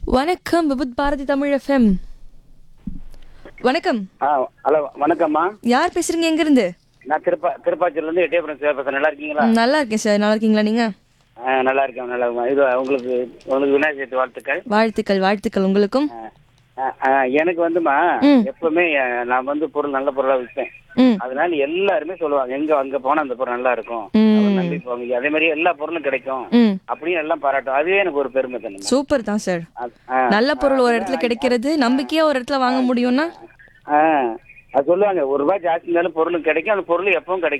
வணக்கம் விபுத் பாரதி தமிழ் எஃப்எம் வணக்கம் ஆ ஹலோ வணக்கம்மா யார் பேசுறீங்க எங்க இருந்து நான் திருப்பா திருப்பாச்சூர்லேருந்து எட்டயபுரம் சிவா பேசுகிறேன் நல்லா இருக்கீங்களா ம், நல்லா இருக்கேன் சார் நல்லா இருக்கீங்களா நீங்க ஆ, நல்லா இருக்கேன் நல்லா இருக்கேன் இது உங்களுக்கு உங்களுக்கு விநாயகர் சதுர்த்தி வாழ்த்துக்கள் வாழ்த்துக்கள் வாழ்த்துக்கள் உங்களுக்கும் ஆ, ஆ, ஆ, எனக்கு வந்துமா ம். எப்பவுமே ஆ, நான் வந்து பொருள் நல்ல பொருளாக விற்பேன் ம் அதனால எல்லாருமே சொல்லுவாங்க எங்க அங்க போனா அந்த பொருள் நல்லா இருக்கும் ம். அவர் நம்பி போங்க அதே மாதிரி எல்லா பொருளும் கிடைக்கும் ம் அப்படின்னு எல்லாம் பாராட்டும் அதுவே எனக்கு ஒரு பெருமை தானே சூப்பர் தான் சார் நல்ல பொருள் ஒரு இடத்துல கிடைக்கிறது நம்பிக்கையா ஒரு இடத்துல வாங்க முடியும்னா அது சொல்லுவாங்க ஒரு ரூபாய் ஜாஸ்தி இருந்தாலும் பொருளும் கிடைக்கும் அந்த பொருள் எப்பவும் கிடைக்கும்